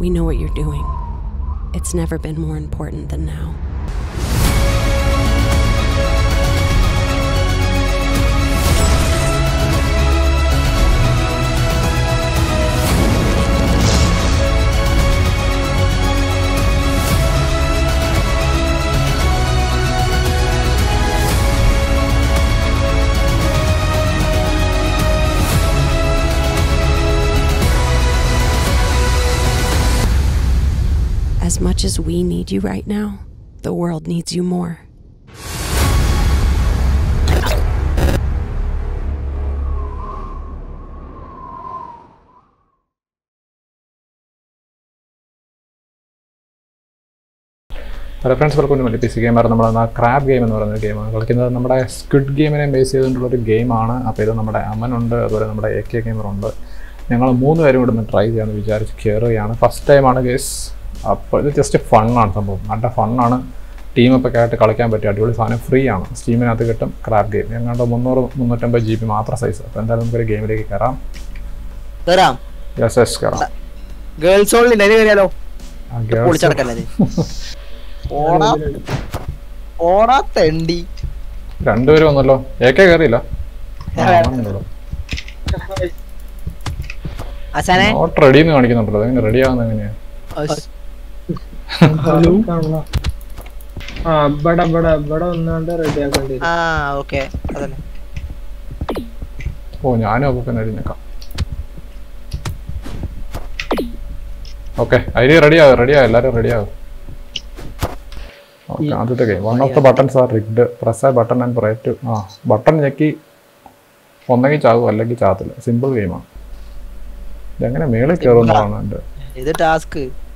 We know what you're doing. It's never been more important than now. As much as we need you right now, the world needs you more. Hello friends welcome to P C gamer നമ്മൾ ആ crab game എന്ന് പറയുന്ന ഗെയിമാണ് കളിക്കുന്നത് നമ്മുടെ squid ഗെയിമിനെ base ചെയ്തുകൊണ്ടുള്ളൊരു ഗെയിമാണ് അപ്പോൾ ഇത് നമ്മുടെ അമനുണ്ട് അതുപോലെ നമ്മുടെ എ കെ ഗെയിമറുണ്ട് ഞങ്ങൾ മൂന്ന് പേരും കൂടെ ഒന്ന് ട്രൈ ചെയ്യാമെന്ന് വിചാരിച്ച് കയറുകയാണ് ഫസ്റ്റ് ടൈമാണ് ഗേസ് അപ്പോൾ ഇത് ജസ്റ്റ് ഫണ്ണാണ് സംഭവം നല്ല ഫണ്ണാണ് ടീമൊക്കെ ആയിട്ട് കളിക്കാൻ പറ്റിയ അടിപൊളി സാധനം ഫ്രീ ആണ് സ്റ്റീമിനകത്ത് കിട്ടും ക്രാബ് ഗെയിം ഞങ്ങളുടെ മുന്നൂറ് മുന്നൂറ്റമ്പത് ജി ബി മാത്രം സൈസ് അപ്പോൾ എന്തായാലും നമുക്കൊരു ഗെയിമിലേക്ക് കയറാം കേറാം യെസ് യെസ് കയറാം ഗേൾസ് ഓൺലി അതിന് കയറിയാലോ ആ, girls- പൊളിച്ചടക്കല്ലേ ഓടാ ഓടാ തെണ്ടി രണ്ടുപേരും വന്നല്ലോ എ കെ കയറിയില്ല ഞാൻ വേണം. അച്ഛനെ നോട്ട് റെഡി എന്ന് കാണിക്കുന്നുണ്ടല്ലോ അതെങ്ങനെ റെഡി ആവുന്നത് എങ്ങനെയാ ഹലോ ആ ഇവിടെ ഇവിടെ ഇവിടെ ഒന്നാണ്ട് റെഡി ആക്കേണ്ടി വരും ആ ഓക്കെ അതന്നെ ഓ ഞാനും അപ്പൊ പിന്നെ അടിഞ്ഞേക്കാം ഓക്കെ ഐഡിയ റെഡി ആവും റെഡി ആവും എല്ലാവരും റെഡി ആവും ഓക്കെ ആദ്യത്തെ game one of the buttons are rigged press A button and പ്രയറ്റ് ആ ബട്ടൺ ഞെക്കി ഒന്നെങ്കിൽ ചാവും അല്ലെങ്കിൽ ചാത്തില്ല സിമ്പിൾ ഗെയിമാണ് ഇതെങ്ങനെ മേളിൽ കയറുന്നതാണ് എൻ്റെ ഇത് ടാസ്ക്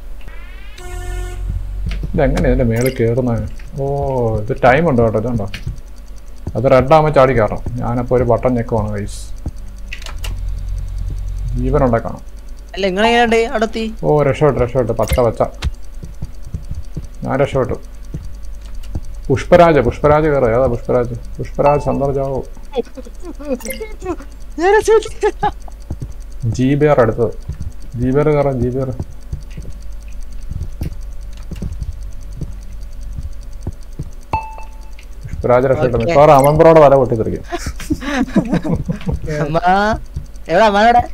ഇതെങ്ങനെ ഇതിന്റെ മേളിൽ കയറുന്നത് ഓ ഇത് ടൈം ഉണ്ട് കേട്ടോ ഇതുണ്ടോ അത് റെഡ് ആകുമ്പോൾ ചാടി കയറണം ഞാനപ്പോൾ ഒരു ബട്ടൺ ഞെക്കുവാണ് കൈസ് ജീവൻ ഉണ്ടാക്കണം അല്ല നിങ്ങൾ എങ്ങനെയുണ്ട് അടുത്തി ഓ രക്ഷപ്പെട്ടു രക്ഷപ്പെട്ടു പച്ച പച്ച ഞാൻ രക്ഷപ്പെട്ടു പുഷ്പരാജ പുഷ്പരാജ കയറുക ഏതാ പുഷ്പരാജ് പുഷ്പരാജ് സന്ദർ ജാവോ ജി ബിയർ അടുത്തത് ജി ബിയർ കയറാം ജി ബിയർ പുഷ്പരാജ രക്ഷപ്പെട്ടു Okay. മിക്കവാറും അമൻപുറോടെ വല പൊട്ടിത്തെറിക്കും അമ്മ എവിടെ അമ്മ എവിടെ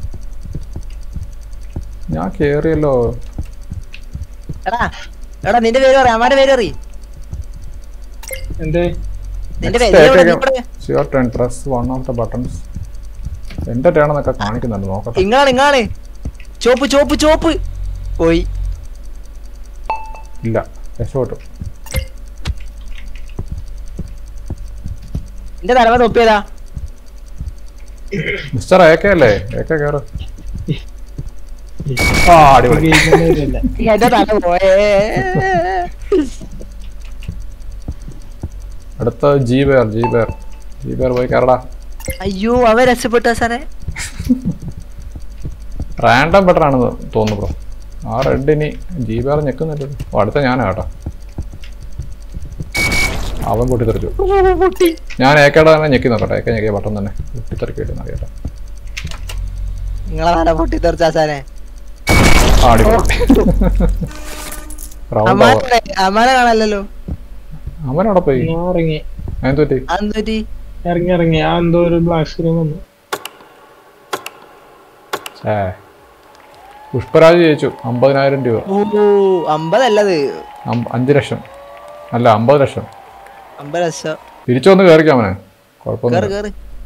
ഞാൻ കേറിയല്ലോ എടാ എടാ നിന്റെ പേര് പറ അമ്മയുടെ പേര് പറ എന്തേ നിന്റെ Next പേര് എവിടെ? take നീ ഇവിടെ? Your turn press one of the buttons എന്റെ ടേൺ എന്നൊക്കെ കാണിക്കുന്നുണ്ട് നോക്കട്ടെ ഇങ്ങളാണ് ഇങ്ങളാണ് ചോപ്പ് ചോപ്പ് ചോപ്പ് പോയി ഇല്ല രക്ഷപ്പെട്ടു നിന്റെ തലമ തൊപ്പിയതാ മിസ്റ്റർ എ കെ അല്ലേ എ കെ കയറ് ആ അടിപൊളി ഗെയിമൊന്നുമില്ല എന്റെ തല പോയേ അടുത്ത G bear G bear G bear പോയി കയറടാ അയ്യോ അവൻ രക്ഷപ്പെട്ട സാറേ റാൻഡം ബെറ്റർ ആണെന്ന് തോന്നുന്നു ബ്രോ ആ റെഡിനി ജി ബെയർ ഞെക്കുന്നില്ലല്ലോ ഓ, അടുത്ത ഞാനാ കേട്ടോ അവൻ പൊട്ടിത്തെറിച്ചു പൊട്ടി ഞാൻ ഏക്കയുടെ തന്നെ ഞെക്കി നോക്കട്ടെ ഏക്ക ഞെക്കിയ ബട്ടൺ തന്നെ പൊട്ടിത്തെറിക്കിട്ട് അറിയട്ടെ നിങ്ങളെ തല പൊട്ടി തെറിച്ച സാറേ ആ അടിപൊളി റൗണ്ട് ഓവർ അമ്മാനെ അമ്മാനെ കാണാനല്ലോ അവനവിടെ പോയി ഞാൻ ഇറങ്ങി അതിന് പറ്റി അന്തുപറ്റി ഇറങ്ങി ഇറങ്ങി ആ എന്തോ ഒരു ബ്ലാക്ക് സ്ക്രീൻ വന്നു ഏ പുഷ്പരാജ് ജയിച്ചു അമ്പതിനായിരം രൂപ ഓ അമ്പതല്ലത് അമ്പ- അഞ്ച് ലക്ഷം അല്ല അമ്പത് ലക്ഷം അമ്പത് ലക്ഷം തിരിച്ചു വന്ന് കയറിക്കാം അവനെ കേറ് കുഴപ്പമൊന്നുമില്ല കേറ്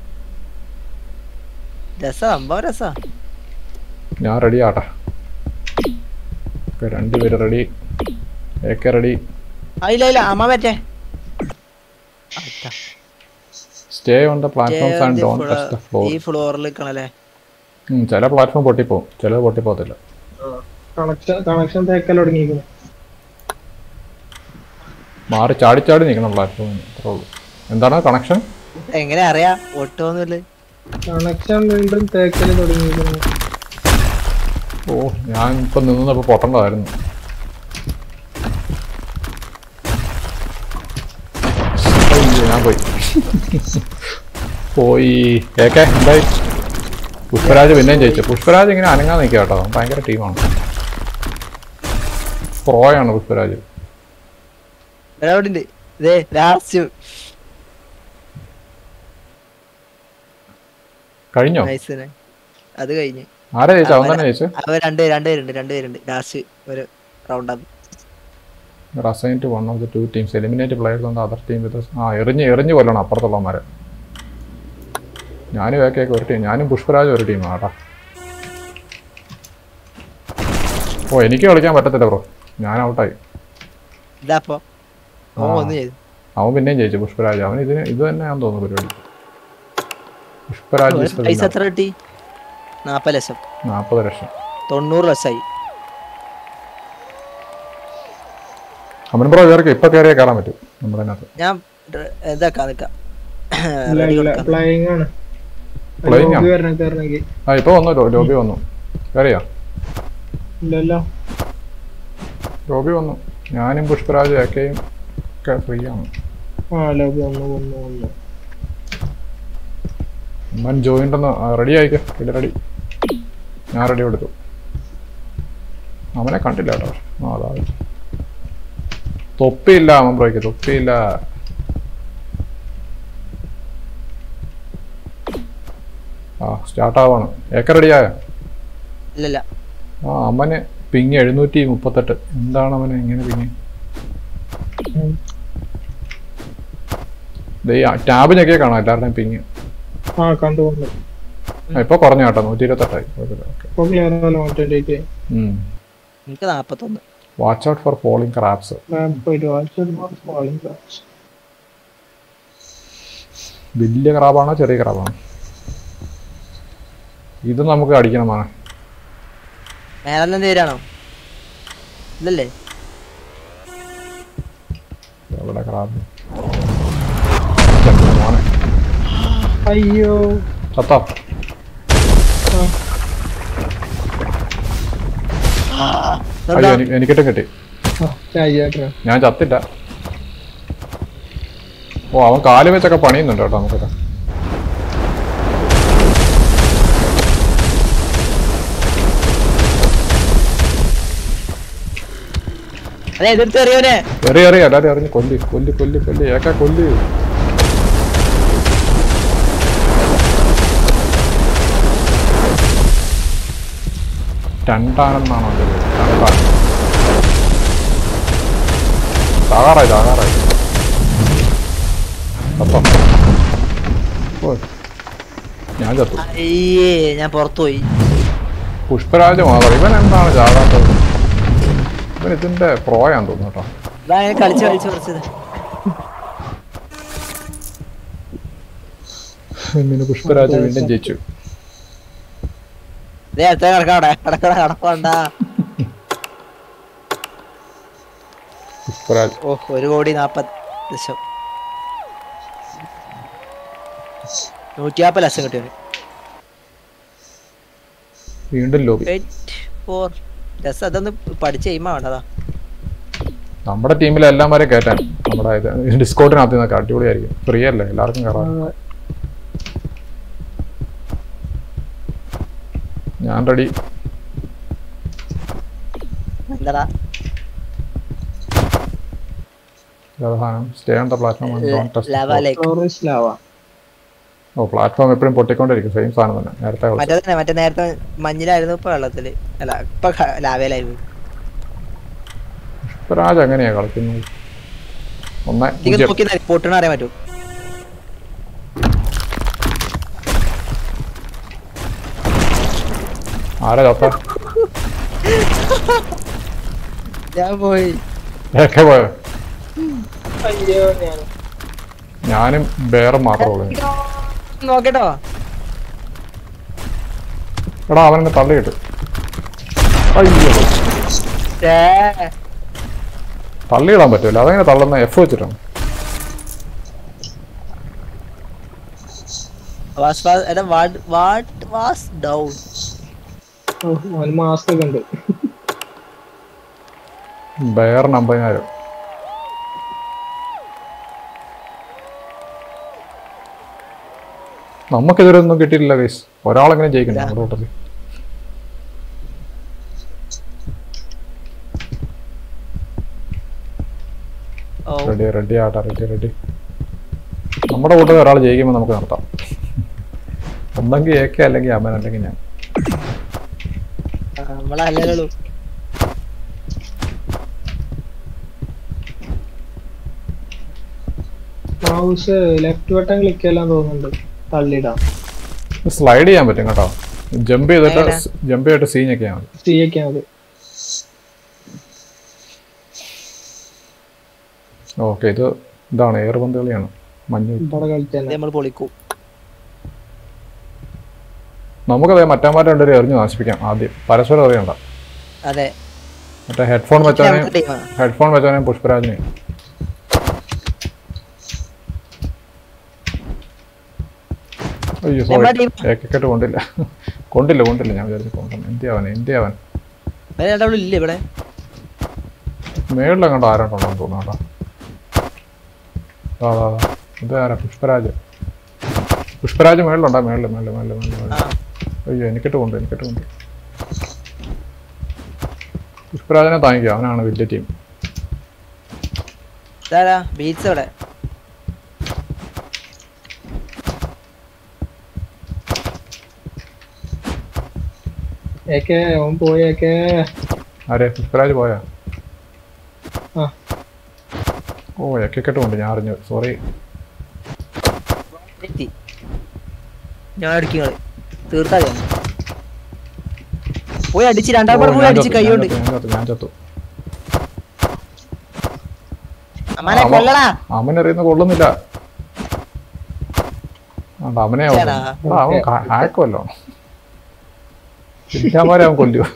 രസ സംഭവം രസ ഞാൻ റെഡി ആട്ടെ ഓക്കെ രണ്ടുപേര് റെഡി ഏക്കെ റെഡി ആ ഇല്ല ഇല്ല അമ്മ പറ്റേ stay on the platforms and don't touch the floor ഈ ഫ്ലോറിൽ നിൽക്കണല്ലേ ചില പ്ലാറ്റ്ഫോം പൊട്ടിപ്പോവും ചിലത് പൊട്ടിപ്പോകത്തില്ല കണക്ഷൻ കണക്ഷൻ തേക്കൽ തുടങ്ങിയിരിക്കുന്നു മാറി ചാടി ചാടി നിൽക്കണം പ്ലാറ്റ്ഫോമിൽ അത്രേ ഉള്ളൂ എന്താണ് കണക്ഷൻ എങ്ങനെ അറിയാ ഒട്ടൊന്നുമില്ല കണക്ഷൻ വീണ്ടും തേക്കൽ തുടങ്ങിയിരിക്കുന്നു ഓ ഞാൻ ഇപ്പം നിന്നപ്പോൾ പൊട്ടേണ്ടതായിരുന്നു അയ്യോ, ഞാൻ പോയി പോയി ഏക്കെ എന്തായി പുഷ്പരാജ് പിന്നെയും ജയിച്ചു പുഷ്പരാജ് ഇങ്ങനെ അനങ്ങാൻ നിൽക്കുക കേട്ടോ ഭയങ്കര ടീമാണ് പ്രോയാണ് പുഷ്പരാജ് അവിടെ ഉണ്ട് ഇതേ ലാസ്റ്റ് കഴിഞ്ഞോ നൈസിന് അത് കഴിഞ്ഞ് ആരാ ജയിച്ചു അവൻ തന്നെ ജയിച്ചു അവ രണ്ട് രണ്ടുപേരുണ്ട് രണ്ടുപേരുണ്ട് ലാസ്റ്റ് ഒരു round up assign two one of the two teams eliminate players on the other team with ആ എറിഞ്ഞ് എറിഞ്ഞ് കൊല്ലണം അപ്പുറത്തുള്ളവന്മാരെ ഞാനും വേക്കയൊക്കെ ഒരു ടീം ഞാനും പുഷ്പരാജ് ഒരു ടീമാണ് കേട്ടാ ഓ എനിക്ക് കളിക്കാൻ പറ്റത്തില്ല ബ്രോ ഞാൻ ഔട്ടായി ഇതാപ്പോ ഓ ആ. ഒന്ന് ചെയ്തു അവൻ പിന്നെയും ജയിച്ചു പുഷ്പരാജ് അവൻ ഇതിന് ഇത് തന്നെയാണെന്ന് തോന്നുന്നു പരിപാടി പുഷ്പരാജ് is the പൈസ winner. എത്ര കിട്ടി നാപ്പത് ലക്ഷം നാൽപ്പത് ലക്ഷം തൊണ്ണൂറ് ലക്ഷമായി അമൻ ബ്രോ കയറി ഇപ്പൊ കയറിയാൽ കയറാൻ പറ്റും നമ്മുടെ അതിനകത്ത് ഞാൻ ഡ- ഇതാക്കാം നിക്കാം ഇല്ല റെഡി ഇല്ല കൊടുക്കാം പ്ലേയിങ് ആണ് Playing ലോബി ആണ്? വരണം കയറണമെങ്കിൽ ആ ഇപ്പൊ വന്നു ലോ- ലോബി വന്നു കയറിയാ ഇല്ലല്ലോ ലോബി വന്നു ഞാനും പുഷ്പരാജ് ഏക്കയും ഒക്കെ ഫ്രീ ആണ് ആ ലോബി ഒന്ന് ഒന്ന് ഒന്ന് അമ്മൻ ജോയിൻ്റ് ഒന്ന് റെഡി ആയിക്കോ ഇത് റെഡി ഞാൻ റെഡി കൊടുത്തു അവനെ കണ്ടില്ല കേട്ടോ ആ അതാ തൊപ്പിയില്ല അമ്മൻ ബ്രോയ്ക്ക് തൊപ്പിയില്ല ആ സ്റ്റാർട്ട് ആവാണ് ഏക്ക റെഡിയായ ഇല്ലല്ല ആ അമ്മന് പിങ് എഴുന്നൂറ്റി മുപ്പത്തെട്ട് എന്താണ് അവന് ഇങ്ങനെ പിങ് ടാബ് ഞെക്കിയെ കാണാം എല്ലാവരുടെയും പിങ് ആ കണ്ടു കണ്ടു ഇപ്പൊ കുറഞ്ഞ കേട്ടോ നൂറ്റി ഇരുപത്തെട്ടായി കുഴപ്പമില്ല ഓക്കെ ഇപ്പൊ ക്ലിയർ ആണല്ലോ വൺ ട്വന്റി എയ്റ്റ് എനിക്ക് നാപ്പത്തൊന്ന് watch out for falling crabs പോയിട്ട് വാട്സ്ആപ്പ് വലിയ ക്രാബാണോ ചെറിയ ക്രാബാണോ ഇത് നമുക്ക് അടിക്കണമാണ് മേലെല്ലാം പേരാണോ ഇല്ലല്ലേ എവിടെ ക്രാബ് മോനെ അയ്യോ ചത്തോ അയ്യോ എനിക്ക് എനിക്കിട്ടും കിട്ടി ചേട്ടാ ഞാൻ ചത്തില്ല ഓ അവൻ കാല് വെച്ചൊക്കെ പണിയുന്നുണ്ട് കേട്ടോ നമുക്കൊക്കെ അതെ എതിർത്ത് എറിയോനെ എറി എറി എല്ലാവരും എറിഞ്ഞ് കൊല്ലി കൊല്ലി കൊല്ലി കൊല്ലി ഏക്ക കൊല്ലി രണ്ടാണെന്നാണോ എൻ്റെ പേര് രണ്ടാൻ താകാറായി താകാറായി അപ്പം ഓ ഞാൻ ചത്തു അയ്യേ ഞാൻ പുറത്തു പോയി പുഷ്പരാജ മാത്രം ഇവൻ എന്താണ് ചാകാത്തത് ഇവൻ ഇതിന്റെ പ്രോയാന്ന് തോന്നുന്നു കേട്ടോ ഇതാ അങ്ങനെ കളിച്ച് കളിച്ച് കുറച്ചത് ഇങ്ങനെ പുഷ്പരാജ വീണ്ടും ജയിച്ചു ഇതേ അടുത്ത കിടക്കാടെ കിടക്കട കിടക്കണ്ട പുഷ്പരാജ് ഓ ഒരു കോടി നാപ്പത് ലക്ഷം നൂറ്റിയാപ്പത് ലക്ഷം കിട്ടിയത് വീണ്ടും ലോബി വെയിറ്റ് ഫോർ രസം അതൊന്ന് പഠിച്ച് കഴിയുമ്പോ വേണ്ടതാ നമ്മുടെ ടീമിലെ എല്ലാം വരെ കയറ്റാൻ നമ്മുടെ ഇത് ഡിസ്കൗണ്ടിനകത്ത് നിന്നൊക്കെ അടിപൊളിയായിരിക്കും ഫ്രീ അല്ലേ എല്ലാവർക്കും കയറാം ഞാൻ റെഡി എന്താടാ സ്റ്റേ ഓൺ ദ പ്ലാറ്റ്ഫോം ലവാലേക്ക് ടോറിസ് ലാവ ഓ പ്ലാറ്റ്ഫോം എപ്പോഴും പൊട്ടിക്കൊണ്ടിരിക്കും സെയിം സാധനം തന്നെ നേരത്തെ കളിച്ച. മറ്റേ തന്നെ മറ്റേ നേരത്തെ മഞ്ഞിലായിരുന്നു ഇപ്പൊ വെള്ളത്തില് അല്ല ഇപ്പൊ ക- ലാവയിലായി പോയി പുഷ്പരാജ് എങ്ങനെയാ കളിക്കുന്നത് ഒന്ന് ഇതിക്ക് പൂജ്യം. നോക്കി പൊട്ടണ അറിയാൻ പറ്റൂ ആരാ ചത്ത ഞാൻ പോയി ഏക്കെ പോയോ അയ്യോ ഞാൻ ഞാനും ബേറും മാത്രമേ ഉള്ളൂ നോക്കട്ടോ എടാ അവനെന്നെ തള്ളിയിട്ട് അയ്യോ ഏ തള്ളിയിടാൻ പറ്റില്ല അതെങ്ങനെ തള്ളുന്ന എഫ് വെച്ചിട്ടാണ് വാസ് വാസ് എടാ വാട്ട് വാട്ട് വാസ് ഡൗൺ അവന് മാസ്ക് ഒക്കെ ഉണ്ട് ബേറിന് അമ്പതിനായിരം നമുക്കിതുവരെ ഒന്നും കിട്ടിയിട്ടില്ല ഗൈസ് ഒരാളെങ്ങനെ ജയിക്കണ്ടേ നമ്മുടെ കൂട്ടത്തിൽ ഓ റെഡി റെഡി ആട്ടാ റെഡി റെഡി നമ്മുടെ കൂട്ടത്തിൽ ഒരാൾ ജയിക്കുമ്പോൾ നമുക്ക് നിർത്താം ഒന്നെങ്കിൽ എ കെ അല്ലെങ്കിൽ അമ്മൻ അല്ലെങ്കിൽ ഞാൻ നമ്മളല്ലല്ലോ മൗസ് ലെഫ്റ്റ് ബട്ടൺ ക്ലിക്ക് ചെയ്യാൻ തോന്നുന്നുണ്ട് തള്ളിടാം സ്ലൈഡ് ചെയ്യാൻ പറ്റും കേട്ടോ ജമ്പ് ചെയ്തിട്ട് എങ്ങനെ? ജമ്പ് ചെയ്തിട്ട് സീ ഞെക്കിയാൽ മതി സി ഒക്കെ മതി ഓക്കെ ഇത് ഇതാണ് എയർ പന്ത് കളിയാണ് മഞ്ഞ് ഇവിടെ കളിച്ചാൽ നമ്മൾ പൊളിക്കും നമുക്കത് മറ്റന്മാരെ രണ്ടുപേരും എറിഞ്ഞ് നശിപ്പിക്കാം ആദ്യം പരസ്പരം അറിയണ്ട അതെ മറ്റേ ഹെഡ്ഫോൺ വെച്ചവനെ നമ്മുടെ ടീമാ. ഹെഡ്ഫോൺ വെച്ചവനെ പുഷ്പരാജിനെ അയ്യോ നമ്മുടെ സോറി team. ഏക്കക്കെട്ട് കൊണ്ടില്ല കൊണ്ടില്ല കൊണ്ടില്ല ഞാൻ വിചാരിച്ചു കൊണ്ടുവന്നു എന്തിയാ അവൻ എന്തിയാ അവൻ വേറെ രണ്ടാളും ഇല്ല ഇവിടെ മേളിലെങ്ങോട്ടോ ആരാണ്ടുണ്ടോ തോന്നുന്നു കേട്ടോ അതാ അതാ അതാ. ഇത് ആരാ പുഷ്പരാജ് പുഷ്പരാജ് മേളിലുണ്ടോ മേളിൽ മേളിൽ മേളിൽ മേളിൽ മേളിൽ ആ അയ്യോ എനിക്കിട്ട് കൊണ്ട് എനിക്കിട്ട് കൊണ്ട് പുഷ്പരാജനെ താങ്ങിക്കുക അവനാണ് വലിയ ടീം ഇതാരാ ബീച്ച് ഇവിടെ ഏക്കെ അവൻ പോയേക്കെ ആരെ പുഷ്പരാജ് പോയാ ആ ഓ എക്കെട്ട് കൊണ്ട് ഞാൻ അറിഞ്ഞു സോറി എത്തി ഞാൻ അടിക്കും കളി തീർത്താ മതി. പോയി അടിച്ച് രണ്ടാം പാട് പോയി അടിച്ച് കൈകൊണ്ട് ഞാൻ ചത്തു ഞാൻ ചത്തു അമ്മാനെ അവൻ- കൊല്ലടാ അവൻ എറിയുന്ന കൊള്ളുന്നില്ല ആണ്ട് അവനെ അവൻ- ചേടാ. എടാ, അവൻ ഹാക്കുമല്ലോ ചിന്താമാരെ അവൻ കൊല്ലുക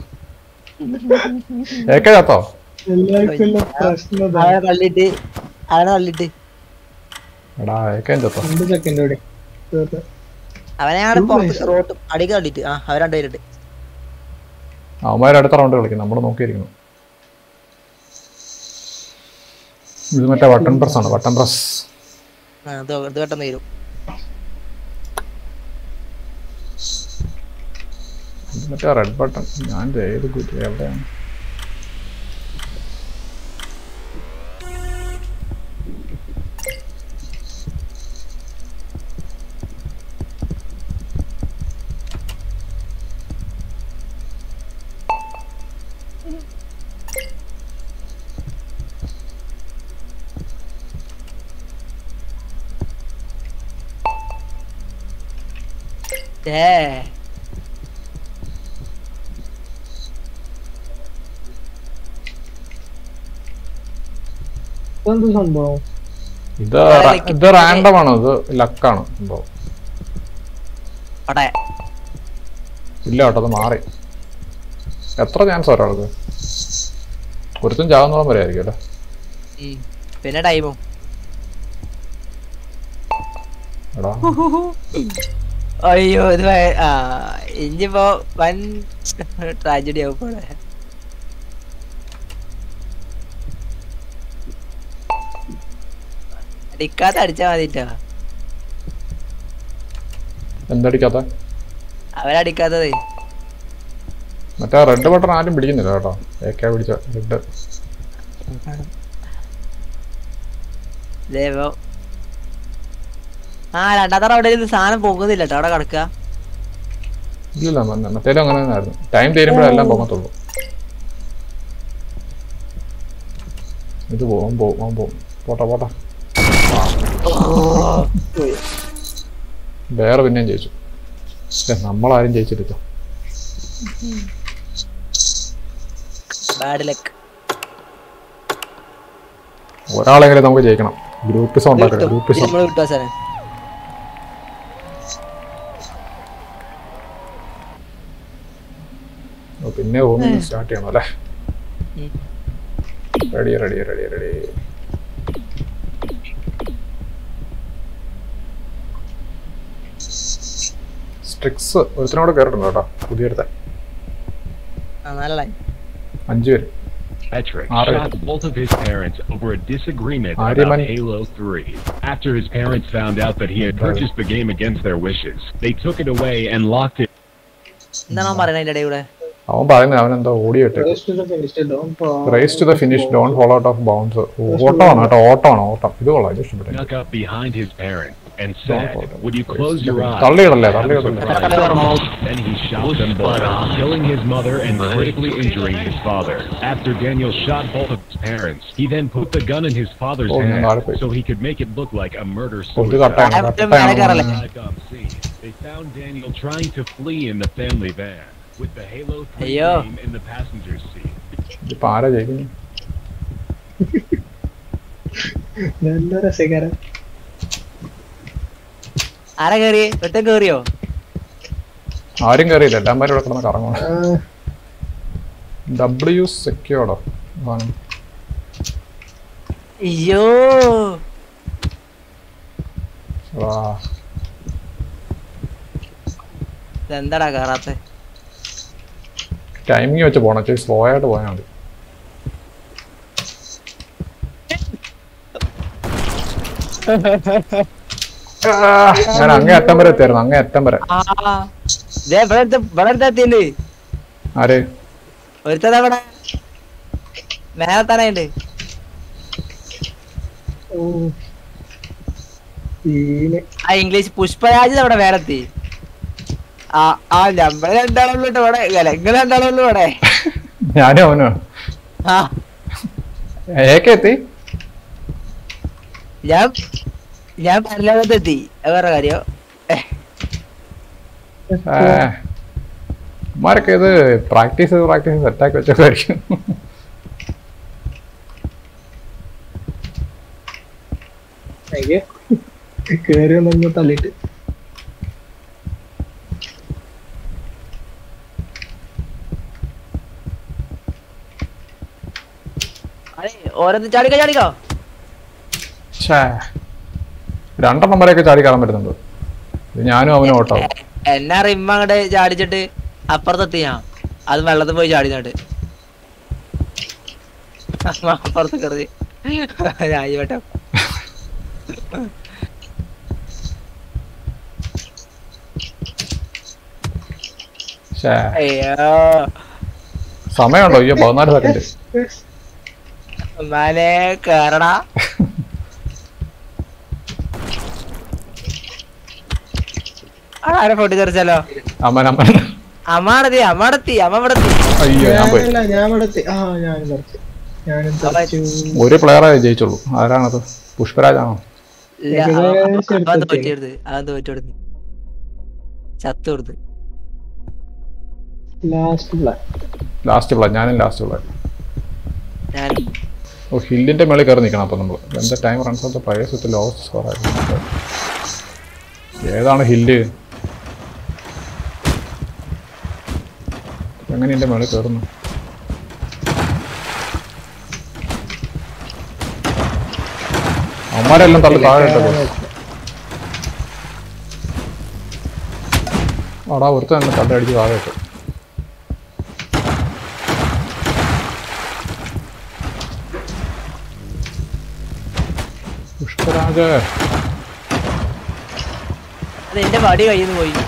ഏക്ക ചത്തോ എല്ലാവർക്കും ഉള്ള പ്രശ്നം ഇതാ. അവനെ തള്ളിട്ട് അവനെ തള്ളിട്ട് എടാ ഏക്കയും ചത്തോ രണ്ട് സെക്കൻഡ് കൂടി തീർത്ത്. അവനെ ഞങ്ങളുടെ പുറത്ത് റോട്ട് അടിക്ക് തള്ളിട്ട് ആ അവർ രണ്ടുപേരുണ്ട് അവന്മാർ അടുത്ത റൗണ്ട് കളിക്കും നമ്മൾ നോക്കിയിരിക്കുന്നു ഇത് മറ്റേ ബട്ടൺ പ്രസ് ആണ് ബട്ടൺ പ്രസ് ആ ഇത് ഇത് പെട്ടെന്ന് തീരും ഇത് മറ്റേ റെഡ് ബട്ടൺ ഞാൻ ഇത് ഏത് കുറ്റി എവിടെയാണ് ഏ ഇതെന്ത് സംഭവം ഇത് റ- ഇത് റാൻഡം ആണ് ഇത് ലക്കാണ് സംഭവം അവിടെ ഇല്ല കേട്ടോ അത് മാറി എത്ര ചാൻസ് ഒരാൾക്ക് ഒരുത്തും ചാവുന്നോളം വരെ ആയിരിക്കും അല്ലേ ഉം. പിന്നെ ടൈമും എടാ അയ്യോ ഇത് ഭയ- ആ ഇനിയിപ്പോ വൻ ട്രാജഡി ആവും ഇവിടെ അടിക്കാത്ത അടിച്ചാ മതിട്ടോ എന്തടിക്കാത്ത അവരടിക്കാത്തതേ മറ്റേ റെഡ് ബട്ടൺ ആരും പിടിക്കുന്നില്ല കേട്ടോ ഏക്കാ പിടിച്ച റെഡ് ദേവോ ആ രണ്ടാമത്തെ റൗണ്ടിൽ ഇത് സാധനം പോകുന്നില്ല കേട്ടോ അവിടെ കിടക്കുക ഇല്ല മറ്റേലും അങ്ങനെ തന്നെ ആയിരുന്നു ടൈം തീരുമ്പോഴെല്ലാം പോകത്തുള്ളൂ ഇത് പോകും പോകും പോകും പോട്ടെ പോട്ടെ വേറെ പിന്നെയും ജയിച്ചു ഛെ, നമ്മളാരും ജയിച്ചിട്ടില്ല ബാഡ് ലക്ക് ഒരാളെങ്കിലും നമുക്ക് ജയിക്കണം ഗ്രൂപ്പിസം ഉണ്ടാക്കണം ഗ്രൂപ്പിസം നമ്മൾ കിട്ടുക സാറേ പിന്നെ റൂമിൽ സ്റ്റാർട്ട് ചെയ്യണം അല്ലേ ഉം. റെഡി റെഡി റെഡി റെഡി സ്ട്രിക്സ് ഒരുത്തിനോട് കയറിട്ടുണ്ട് കേട്ടോ പുതിയൊരുത്തൻ ആ നല്ല അഞ്ചു പേര് Patrick All right. shot both of his parents over a disagreement Ariman. about Halo 3. After his parents found out that he had purchased the game against their wishes, they took it away and locked it. എന്താണ് അവൻ പറയുന്നത് അതിന്റെ ഇടയിൽ കൂടെ അവൻ പറയുന്നത് അവനെന്തോ ഓടിയിട്ട് Race to the finish, don't fall. Race to the finish don't fall out of bounds ഓട്ടമാണ് കേട്ടോ ഓട്ടമാണ് ഓട്ടം ഇത് കൊള്ളാം ഇത് ഇഷ്ടപ്പെട്ടു Snuck up behind his parents and said, Would you close your eyes? തള്ളിയിടല്ലേ Have a തള്ളിയിടല്ലേ surprise. Then he shot them both, killing his mother and critically injuring his father. After Daniel shot both of his parents, he then put the gun in his father's Oh, ഞാൻ താഴെ പോയി. hand so he could make it look like a murder ഓ, ഇത് suicide. കട്ടയാണ് അവന്റെ കട്ടയാണ് മേലെ Arrived on scene, they found Daniel trying to flee in the family van with the Halo 3 Ayo. game in the passenger seat. ഇതിപ്പോ ആരാ ജയിക്കുന്നു നല്ല രസകരം ആരാ കേറിയേ ഒറ്റ കേറിയോ ആരും കയറിയില്ല എല്ലാവരും ഇവിടെ കിടന്ന് കറങ്ങണം ആ, ഡബ്ല്യു സെക്യൂർഡോ ആണ് അയ്യോ വാ ഇതെന്താടാ കേറാത്തെ ടൈമിങ് വെച്ച് പോകണം ഇച്ചിരി സ്ലോ ആയിട്ട് പോയാൽ മതി ആ, ഞാൻ അങ്ങേ അറ്റം വരെ എത്തിയായിരുന്നു അങ്ങേ അറ്റം വരെ ആ ദേ ഇവിടെ അടുത്ത് ഇവിടെ അടുത്ത് എത്തിയില്ലേ ആര് ഒരുത്തത ഇവിടെ മേലെ തന്നെ ഓ. സീന്. ആ ഇംഗ്ലീഷ് പുഷ്പരാജ് അവിടെ വേറെ എത്തി ആ ആ നമ്മള് രണ്ടാളുള്ളൂ ട്ടോ ഇവിടെ അല്ല നിങ്ങൾ രണ്ടാളുള്ളൂ ഇവിടെ ഞാനും അവനോ ആ ഏക്കെ എത്തി ഞാൻ ഞാൻ പരലോകത്ത് എത്തി അത് വേറെ കാര്യം ഉമ്മാരൊക്കെ ഇത് പ്രാക്ടീസ് ചെയ്ത് പ്രാക്ടീസ് ചെയ്ത് സെറ്റാക്കി വെച്ചോണ്ടായിരിക്കും അയ്യേ. കേറി വന്നു തള്ളിട്ട് അതെ ഓരോന്ന് ചാടിക്കോ ചാടിക്കോ ഛേ രണ്ടെണ്ണം വരെയൊക്കെ ചാടി കയറാൻ പറ്റുന്നുണ്ട് ഇത് ഞാനും അവനും ഓട്ടോ എന്നാ റിമ്മ അങ്ങോട്ട് ചാടിച്ചിട്ട് അപ്പുറത്തെത്തി ഞാൻ അത് വെള്ളത്തിൽ പോയി ചാടിനാട്ട് അപ്പുറത്ത് കയറി ഞാൻ ഇവിടെ ഛേ അയ്യോ സമയമുണ്ടോ അയ്യോ പതിനാല് സെക്കൻഡ് ഉമ്മാനെ കേറടാ ആരെ പൊട്ടി തെറിച്ചല്ലോ അമ്മൻ അമ്മൻ അമ്മാടത്തി അമ്മാടത്തി അമ്മ ഇവിടെ എത്തി അയ്യോ ഞാൻ പോയി ഞാനല്ല ഞാൻ ഇവിടെ എത്തി. ആ ഞാനും തെറിച്ചു ഞാനും തെറിച്ചു ഒരു പ്ലെയറെ ജയിച്ചുള്ളൂ ആരാണത് പുഷ്പരാജാണോ ഇല്ല, ഏകദേശം അവൻ- അവൻ എടുത്തെത്തി. തോറ്റെടുത്ത് അവൻ തോറ്റെടുത്ത് ചത്തു കൊടുത്ത് ലാസ്റ്റ് പ്ലാൻ ലാസ്റ്റ് പ്ലേ ഞാനും ലാസ്റ്റ് പ്ലേ ഞാൻ ഓ ഹില്ലിന്റെ മേളിൽ കയറി നിൽക്കണം അപ്പോൾ നമ്മൾ എന്താ time runs of the players with lowest score ആയിരുന്നു ഏതാണ് ഹില്ല് എങ്ങനെ എൻ്റെ മേളിൽ കയറുന്നു അമ്മമാരെല്ലാം തള്ളി താഴെ ഇട്ടത് അവിടെ ഒരുത്തൻ തന്നെ തള്ളി താഴെ ഇട്ടു പുഷ്പരാജ് അത് എന്റെ വടി കയ്യിൽ നിന്ന് പോയി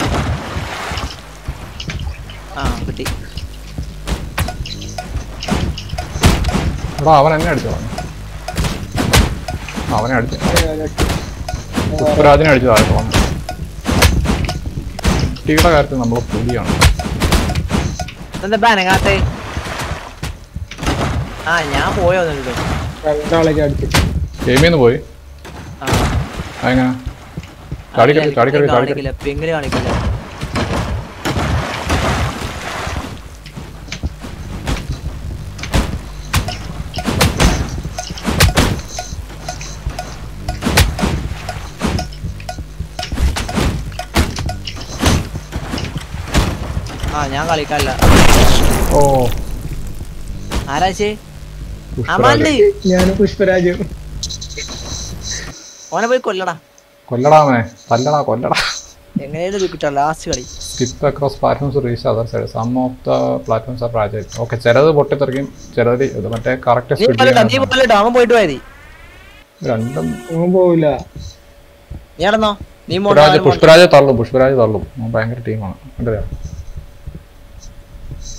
ആ കിട്ടി എടാ അവൻ എന്നെ അടിച്ചു അവനെ അടിച്ചു പുഷ്പരാജിനെ അടിച്ചു താഴെ വന്നു കുട്ടിയുടെ കാര്യത്തിൽ നമ്മൾ പുലിയാണ് എന്താ ബനങ്ങാത്തെ ആ ഞാൻ പോയോ എന്നിട്ട് രണ്ടാളെ അടിച്ചു ഗെയിമിൽ നിന്ന് പോയി ആ അതെങ്ങനെ ചാടിക്കറി ചാടിക്കറി ചാടിക്കറി കാണിക്കില്ല പെങ്ങില് കാണിക്കില്ല ആ ഞാൻ കളിക്കാല്ല ഓ ആരാച്ചേ പുഷ്പരാജ് അമ്മാണ്ട് ഞാൻ പുഷ്പരാജും ഓനെ പോയി കൊല്ലടാ കൊല്ലടാ അവനെ കൊല്ലടാ കൊല്ലടാ എങ്ങനെയാലും കിട്ടാ ലാസ്റ്റ് കളി skip across platforms reach other side some of the platforms are fragile okay ചിലത് പൊട്ടിത്തെറിക്കും ചിലത് ഇത് മറ്റേ കറക്റ്റ് നീ പോലട്ടോ നീ പോലട്ടോ അവൻ പോയിട്ട് പോയതി രണ്ടും അവൻ പോവില്ല നീ നടന്നോ നീ പുഷ്പരാജ് പുഷ്പരാജ് തള്ളും പുഷ്പരാജ് തള്ളും അവൻ ഭയങ്കര ടീമാണ് കണ്ടറിയാം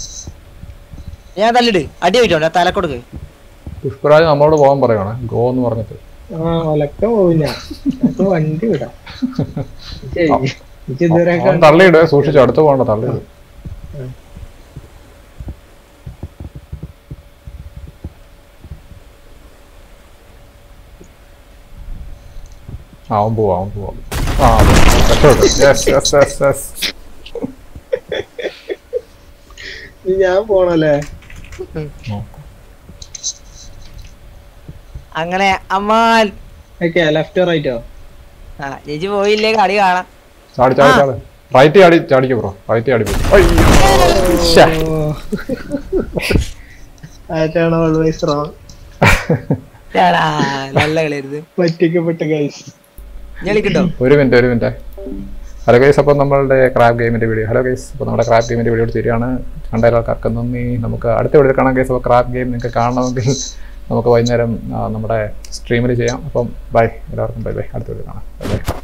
ഞാൻ തല്ലിട് അടി പോയിട്ടുണ്ട് തലക്കൊടുക്ക് പുഷ്പരാജ് നമ്മളോട് പോകാൻ പറയുവാണ് ഗോ എന്ന് പറഞ്ഞിട്ട് ആ ഒലക്ക പോവും ഞാൻ അപ്പൊ വണ്ടി വിടാം ശരി. എനിക്ക് ഇതുവരെ അവൻ തള്ളിയിട് സൂക്ഷിച്ചു അടുത്ത് പോകണ്ട തള്ളിയിട് ആ, അവൻ പോവാ അവൻ പോവാ ആ രക്ഷപ്പെട്ടു യെസ് യെസ് യെസ് യെസ് ഇനി ഞാൻ പോണല്ലേ അങ്ങനെ അമ്മാൽ ഓക്കെ ലെഫ്റ്റ് റൈറ്റോ ആ ചേച്ചി പോയില്ലേ കളി കാണാം ചാടി ചാടി ചാടി റൈറ്റ് ചാടി ചാടിക്കോ ബ്രോ റൈറ്റ് ചാടി പോയി അയ്യോ ശ്ശെ. ആയിട്ടാണ് ഓൾവേസ് റോങ് എടാ, നല്ല കളിയായിരുന്നു പറ്റിക്കപ്പെട്ട ഗൈസ് ഞാൻ കളിക്കട്ടോ ഒരു മിനിറ്റ് ഒരു മിനിറ്റ് ഹലോ ഗൈസ് അപ്പോൾ നമ്മളുടെ ക്രാബ് ഗെയിമിൻ്റെ വീഡിയോ ഹലോ ഗൈസ് അപ്പോൾ നമ്മുടെ ക്രാബ് ഗെയിമിൻ്റെ വീഡിയോ ശരിയാണ് കണ്ട എല്ലാവർക്കും നന്ദി നമുക്ക് അടുത്ത വീഡിയോ കാണാം ഗൈസ് അപ്പോൾ ക്രാബ് ഗെയിം നിങ്ങൾക്ക് കാണണമെങ്കിൽ നമുക്ക് വൈകുന്നേരം ആ, നമ്മുടെ സ്ട്രീമിൽ ചെയ്യാം അപ്പം ബൈ എല്ലാവർക്കും ബൈ ബൈ അടുത്ത വീഡിയോ കാണാം ബൈ ബൈ